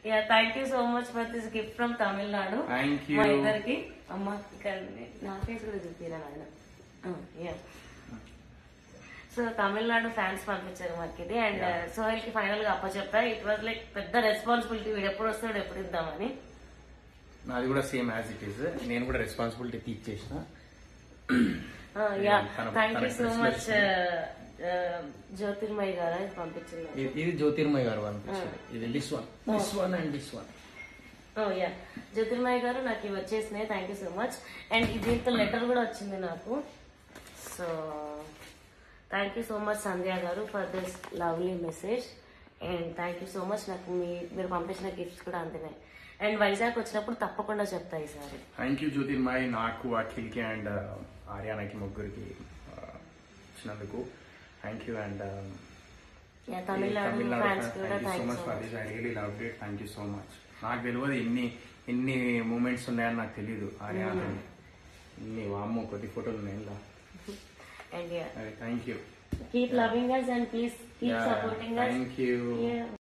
Yeah thank you so much for this gift from Tamil Nadu thank you మా ఇద్దరికి అమ్మ ఇక్కడ నా ఫేస్ కూడా చూపిరా నాయన యా సో తమిళనాడు ఫ్యాన్స్ పంపించారు మాకు ఇది అండ్ సోహెల్ కి ఫైనల్ గా అప్పచెప్పా ఇట్ వాజ్ లైక్ పెద్ద రెస్పాన్సిబిలిటీ వీడు ఎప్పుడు వస్తాడు ఎప్పుడు ఇద్దామని నాది కూడా సేమ్ యాజ్ ఇట్ ఈస్ నేను కూడా రెస్పాన్సిబిలిటీ తీర్చేసిన యా తన- థ్యాంక్ యూ తనకి so dress much Jyotirmay garu ఇది పంపించింది ఇది- ఇది జ్యోతిర్మయ్ గారు పంపించారు ఇది this one this one and this one yeah Jyotirmay garu నాకు ఇవి వచ్చేసినాయి thank you so much and దీంతో లెటర్ కూడా వచ్చింది నాకు so thank you so much Sandhya garu for this lovely message and thank you so much నాకు మీ మీరు పంపించిన గిఫ్ట్స్ కూడా అందినాయి అండ్ వైజాగ్ వచ్చినప్పుడు తప్పకుండా చెప్తా ఈసారి థ్యాంక్ యూ జ్యోతిర్మయ్ నాకు అఖిల్కి అండ్ ఆర్యానాకి ముగ్గురికి uh, ఇచ్చినందుకు thank you and yeah Tamil Nadu fans కూడా thank you so thank much for this I really love it thank you so much నాకు తెలియదు ఎన్ని ఎన్ని మూమెంట్స్ ఉన్నాయని నాకు తెలియదు ఆర్యా ఇన్ని వామ్మో కొద్ది ఫోటోలు ఉన్నాయి ఇలా and yeah thank you keep loving us and please keep supporting us thank you Yeah.